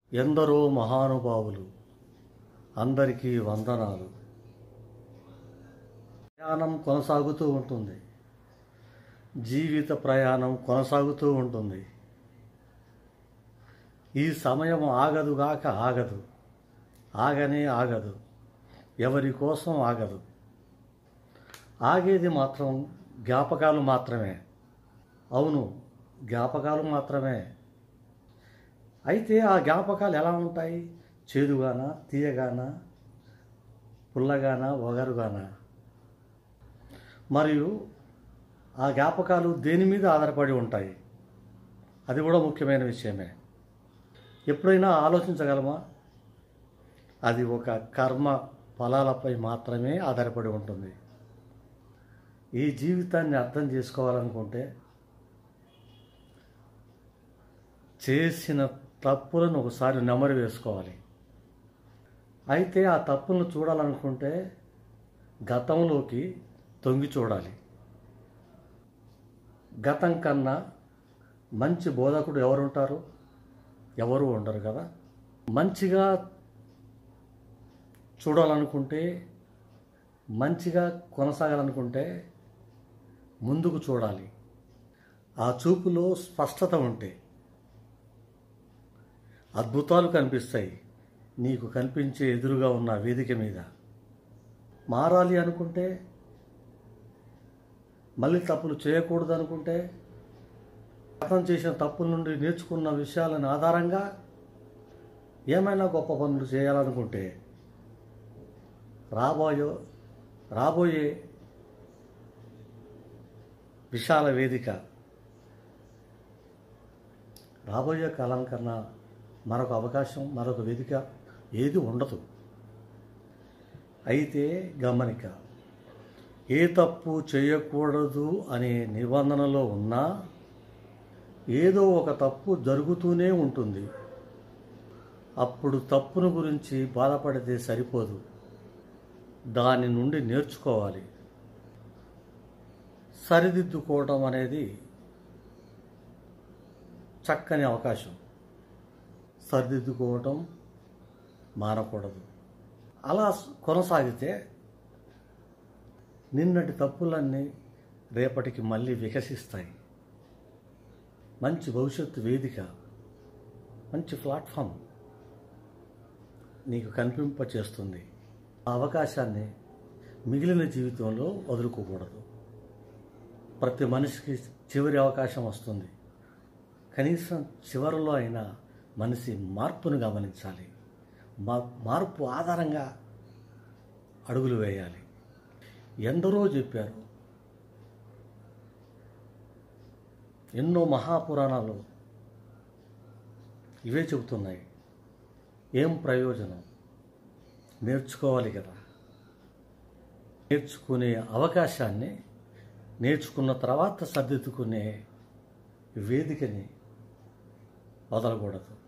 ఎందరో మహానుభావులు అందరికీ వందనాలు ప్రయాణం కొనసాగుతూ ఉంటుంది జీవిత ప్రయాణం కొనసాగుతూ ఉంటుంది ఈ సమయం ఆగదుగాక ఆగదు ఆగనే ఆగదు ఎవరి కోసం ఆగదు ఆగేది మాత్రం జ్ఞాపకాలు మాత్రమే అవును జ్ఞాపకాలు మాత్రమే అయితే ఆ జ్ఞాపకాలు ఎలా ఉంటాయి చేదుగాన తీయగాన పుల్లగాన ఒగరుగాన మరియు ఆ జ్ఞాపకాలు దేని మీద ఆధారపడి ఉంటాయి అది కూడా ముఖ్యమైన విషయమే ఎప్పుడైనా ఆలోచించగలమా అది ఒక కర్మ ఫలాలపై మాత్రమే ఆధారపడి ఉంటుంది ఈ జీవితాన్ని అర్థం చేసుకోవాలనుకుంటే చేసిన తప్పులను ఒకసారి నెమరు వేసుకోవాలి అయితే ఆ తప్పులను చూడాలనుకుంటే గతంలోకి తొంగి చూడాలి గతం కన్నా మంచి బోధకుడు ఎవరుంటారు ఎవరు ఉండరు కదా మంచిగా చూడాలనుకుంటే మంచిగా కొనసాగాలనుకుంటే ముందుకు చూడాలి ఆ చూపులో స్పష్టత ఉంటే అద్భుతాలు కనిపిస్తాయి నీకు కనిపించే ఎదురుగా ఉన్న వేదిక మీద మారాలి అనుకుంటే మళ్ళీ తప్పులు చేయకూడదు అనుకుంటే గతం చేసిన తప్పుల నుండి నేర్చుకున్న విషయాలను ఆధారంగా ఏమైనా గొప్ప పనులు చేయాలనుకుంటే రాబోయో రాబోయే విశాల వేదిక రాబోయే కాలం కన్నా మరొక అవకాశం మరొక వేదిక ఏది ఉండదు అయితే గమనిక ఏ తప్పు చేయకూడదు అనే నిబంధనలో ఉన్నా ఏదో ఒక తప్పు జరుగుతూనే ఉంటుంది అప్పుడు తప్పును గురించి బాధపడితే సరిపోదు దాని నుండి నేర్చుకోవాలి సరిదిద్దుకోవడం అనేది చక్కని అవకాశం సరిదిద్దుకోవటం మానకూడదు అలా కొనసాగితే నిన్నటి తప్పులన్నీ రేపటికి మళ్ళీ వికసిస్తాయి మంచి భవిష్యత్తు వేదిక మంచి ప్లాట్ఫామ్ నీకు కనిపింప చేస్తుంది ఆ అవకాశాన్ని మిగిలిన జీవితంలో వదులుకోకూడదు ప్రతి మనిషికి చివరి అవకాశం వస్తుంది కనీసం చివరిలో అయినా మనిషి మార్పును గమనించాలి మా మార్పు ఆధారంగా అడుగులు వేయాలి ఎందరో చెప్పారు ఎన్నో మహాపురాణాలు ఇవే చెబుతున్నాయి ఏం ప్రయోజనం నేర్చుకోవాలి కదా నేర్చుకునే అవకాశాన్ని నేర్చుకున్న తర్వాత సర్దిద్దుకునే వేదికని వదలకూడదు